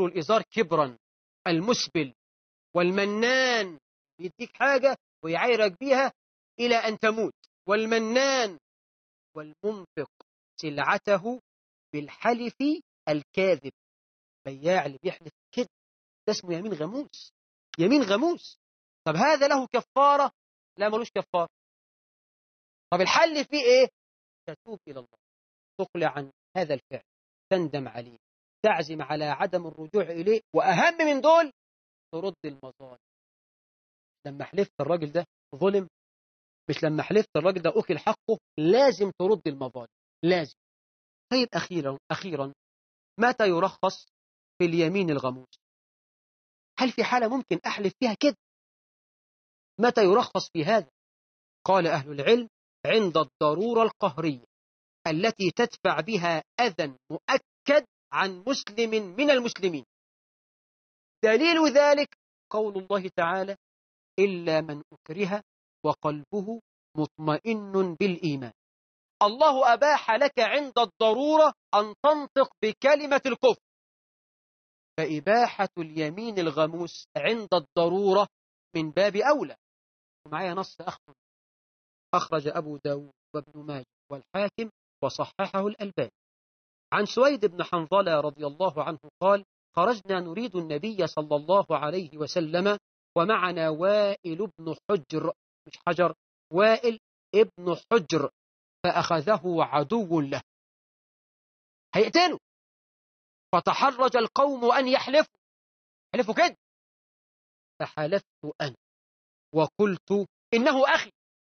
يجر الإزار كبرا المسبل والمنان يديك حاجة ويعايرك بيها إلى أن تموت والمنان والمنفق سلعته بالحلف الكاذب بياع اللي بيحلف كده ده اسمه يمين غموس يمين غموس طب هذا له كفارة لا ملوش كفارة طب الحل فيه ايه تتوب إلى الله تقلع عن هذا الفعل تندم عليه تعزم على عدم الرجوع إليه وأهم من دول ترد المظالم لما حلفت الراجل ده ظلم مش لما حلفت الراجل ده أكل حقه لازم ترد المظالم لازم طيب أخيرا أخيرا متى يرخص في اليمين الغموس هل في حالة ممكن أحلف فيها كده متى يرخص في هذا قال أهل العلم عند الضرورة القهرية التي تدفع بها أذى مؤكد عن مسلم من المسلمين دليل ذلك قول الله تعالى إلا من أكره وقلبه مطمئن بالإيمان الله أباح لك عند الضرورة أن تنطق بكلمة الكفر فإباحة اليمين الغموس عند الضرورة من باب أولى ومعايا نص أخر أخرج أبو داود وابن ماجه والحاكم وصححه الألباني عن سويد بن حنظلة رضي الله عنه قال خرجنا نريد النبي صلى الله عليه وسلم ومعنا وائل بن حجر مش حجر وائل ابن حجر فأخذه عدو له هيقتله فتحرج القوم أن يحلفوا حلفوا كده فحلفت أنا وقلت إنه أخي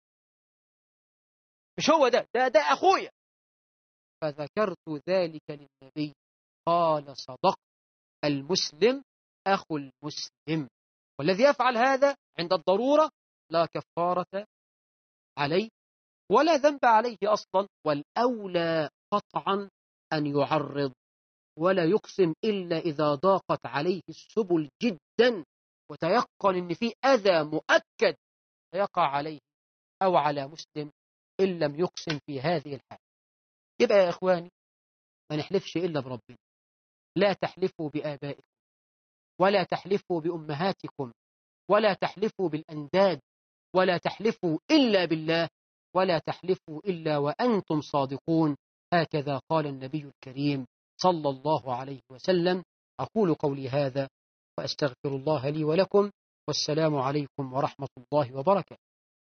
مش هو ده ده ده أخويا فذكرت ذلك للنبي قال صدق المسلم أخو المسلم والذي يفعل هذا عند الضرورة لا كفارة عليه ولا ذنب عليه أصلا والأولى قطعا أن يعرض ولا يقسم إلا إذا ضاقت عليه السبل جدا وتيقن أن في أذى مؤكد يقع عليه أو على مسلم إن لم يقسم في هذه الحال يبقى يا إخواني ما نحلفش إلا بربنا لا تحلفوا بآبائكم ولا تحلفوا بأمهاتكم ولا تحلفوا بالأنداد ولا تحلفوا إلا بالله ولا تحلفوا إلا وأنتم صادقون هكذا قال النبي الكريم صلى الله عليه وسلم أقول قولي هذا وأستغفر الله لي ولكم والسلام عليكم ورحمة الله وبركاته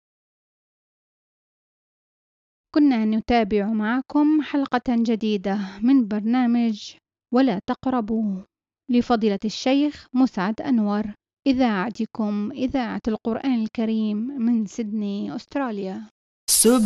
كنا نتابع معكم حلقة جديدة من برنامج ولا تقربوا لفضيلة الشيخ مسعد أنور إذاعتكم إذاعة القرآن الكريم من سيدني أستراليا